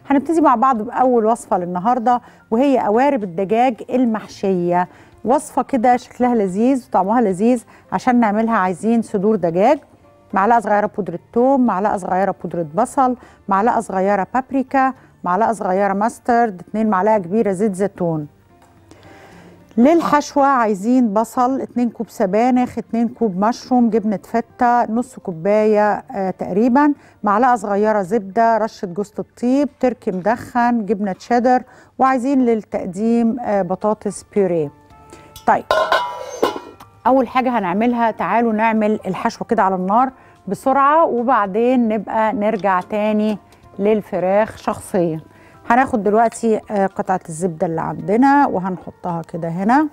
هنبتدي مع بعض باول وصفه للنهارده وهي قوارب الدجاج المحشيه وصفه كده شكلها لذيذ وطعمها لذيذ عشان نعملها عايزين صدور دجاج معلقه صغيره بودره ثوم معلقه صغيره بودره بصل معلقه صغيره بابريكا معلقه صغيره ماسترد 2 معلقه كبيره زيت زيتون للحشوة عايزين بصل 2 كوب سبانخ 2 كوب مشروم جبنة فتة نص كوباية آه تقريبا معلقة صغيرة زبدة رشة جوز الطيب تركي مدخن جبنة شيدر وعايزين للتقديم آه بطاطس بيوريه طيب أول حاجة هنعملها تعالوا نعمل الحشوة كده على النار بسرعة وبعدين نبقى نرجع تاني للفراخ شخصيا هناخد دلوقتي قطعة الزبدة اللي عندنا وهنحطها كده هنا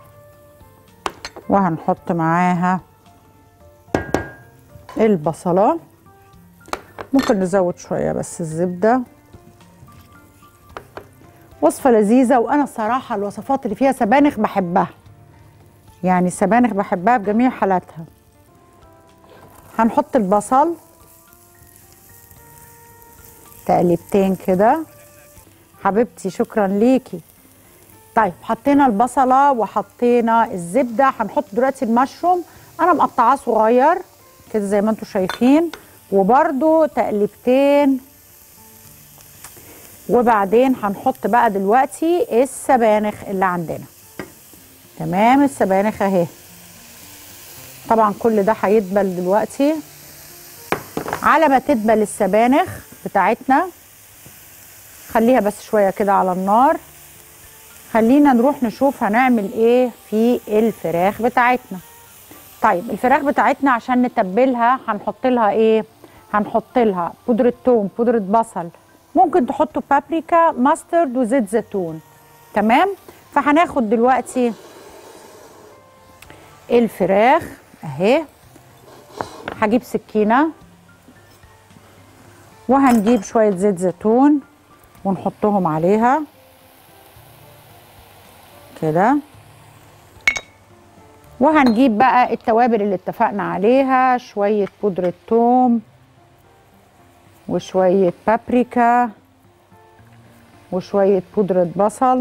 وهنحط معاها البصلة ممكن نزود شوية بس الزبدة وصفة لذيذة وأنا الصراحة الوصفات اللي فيها سبانخ بحبها يعني السبانخ بحبها بجميع حالاتها هنحط البصل تقليبتين كده حبيبتي شكرا ليكي طيب حطينا البصله وحطينا الزبده هنحط دلوقتي المشروم انا مقطعاه صغير كده زي ما انتم شايفين وبرده تقليبتين وبعدين هنحط بقى دلوقتي السبانخ اللي عندنا تمام السبانخ اهي طبعا كل ده هيدبل دلوقتي على ما تدبل السبانخ بتاعتنا خليها بس شويه كده على النار خلينا نروح نشوف هنعمل ايه في الفراخ بتاعتنا طيب الفراخ بتاعتنا عشان نتبلها هنحط لها ايه هنحط لها بودره ثوم بودره بصل ممكن تحطوا بابريكا ماسترد وزيت زيتون تمام فهناخد دلوقتي الفراخ اهي هجيب سكينه وهنجيب شويه زيت زيتون ونحطهم عليها كده وهنجيب بقى التوابل اللي اتفقنا عليها شوية بودرة ثوم وشوية بابريكا وشوية بودرة بصل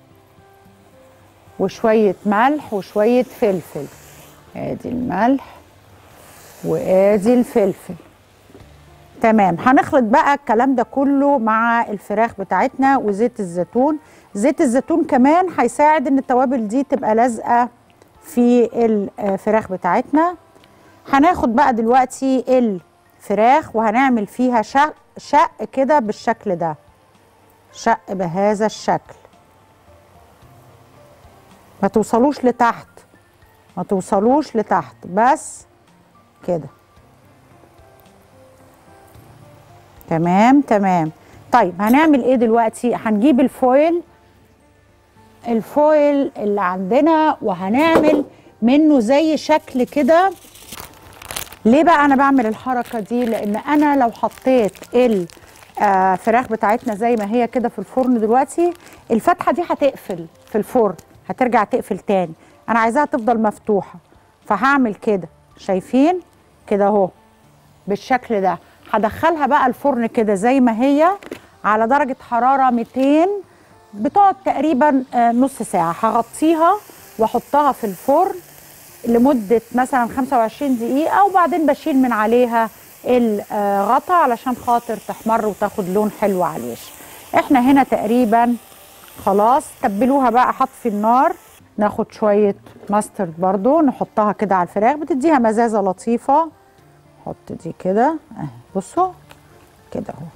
وشوية ملح وشوية فلفل ادي الملح وادي الفلفل تمام هنخلط بقى الكلام ده كله مع الفراخ بتاعتنا وزيت الزيتون زيت الزيتون كمان هيساعد ان التوابل دي تبقى لازقه في الفراخ بتاعتنا هناخد بقى دلوقتي الفراخ وهنعمل فيها شق شق كده بالشكل ده شق بهذا الشكل ما توصلوش لتحت ما توصلوش لتحت بس كده تمام تمام طيب هنعمل ايه دلوقتي هنجيب الفويل الفويل اللي عندنا وهنعمل منه زي شكل كده ليه بقى انا بعمل الحركه دي لان انا لو حطيت الفراخ بتاعتنا زي ما هي كده في الفرن دلوقتي الفتحه دي هتقفل في الفرن هترجع تقفل تاني انا عايزاها تفضل مفتوحه فهعمل كده شايفين كده اهو بالشكل ده هدخلها بقى الفرن كده زي ما هي على درجة حرارة 200 بتقعد تقريبا نص ساعة هغطيها واحطها في الفرن لمدة مثلا 25 دقيقة وبعدين بشيل من عليها الغطا علشان خاطر تحمر وتاخد لون حلو على الوش احنا هنا تقريبا خلاص تبلوها بقى هطفي النار ناخد شوية ماسترد برضو نحطها كده على الفراخ بتديها مزازة لطيفة نحط دي كده اهي بصوا كده اهو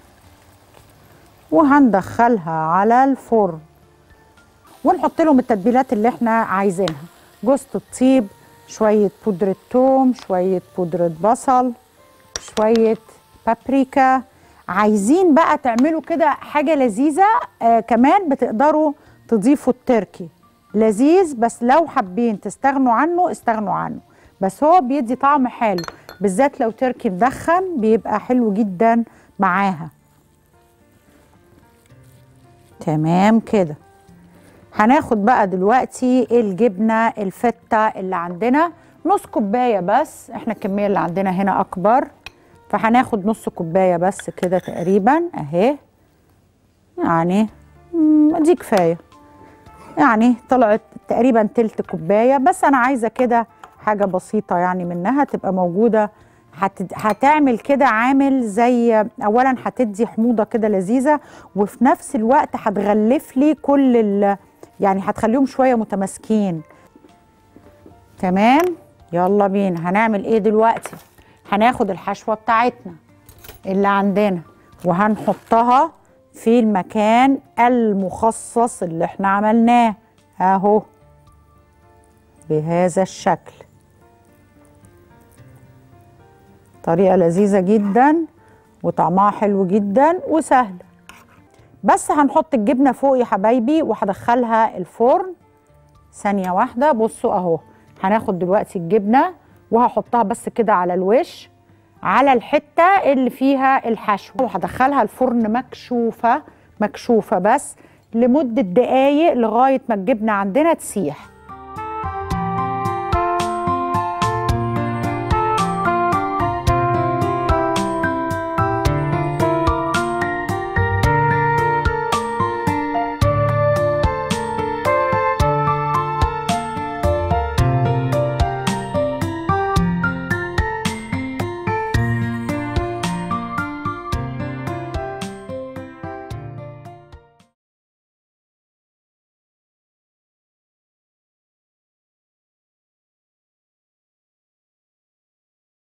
وهندخلها على الفرن ونحط لهم التتبيلات اللي احنا عايزينها جوز الطيب شويه بودره ثوم شويه بودره بصل شويه بابريكا عايزين بقى تعملوا كده حاجه لذيذه آه كمان بتقدروا تضيفوا التركي لذيذ بس لو حابين تستغنوا عنه استغنوا عنه بس هو بيدي طعم حلو بالذات لو تركي مدخن بيبقى حلو جدا معاها تمام كده هناخد بقى دلوقتي الجبنه الفته اللي عندنا نص كوبايه بس احنا الكميه اللي عندنا هنا اكبر فهناخد نص كوبايه بس كده تقريبا اهي يعني مم، دي كفايه يعني طلعت تقريبا تلت كوبايه بس انا عايزه كده حاجه بسيطه يعني منها تبقى موجوده هت... هتعمل كده عامل زي اولا هتدي حموضه كده لذيذه وفي نفس الوقت هتغلف لي كل ال... يعني هتخليهم شويه متماسكين تمام يلا بينا هنعمل ايه دلوقتي هناخد الحشوه بتاعتنا اللي عندنا وهنحطها في المكان المخصص اللي احنا عملناه اهو بهذا الشكل طريقة لذيذة جدا وطعمها حلو جدا وسهلة بس هنحط الجبنة فوق يا حبايبي وهدخلها الفرن ثانية واحدة بصوا اهو هناخد دلوقتي الجبنة وهحطها بس كده على الوش على الحتة اللي فيها الحشو وهدخلها الفرن مكشوفة مكشوفة بس لمدة دقايق لغاية ما الجبنة عندنا تسيح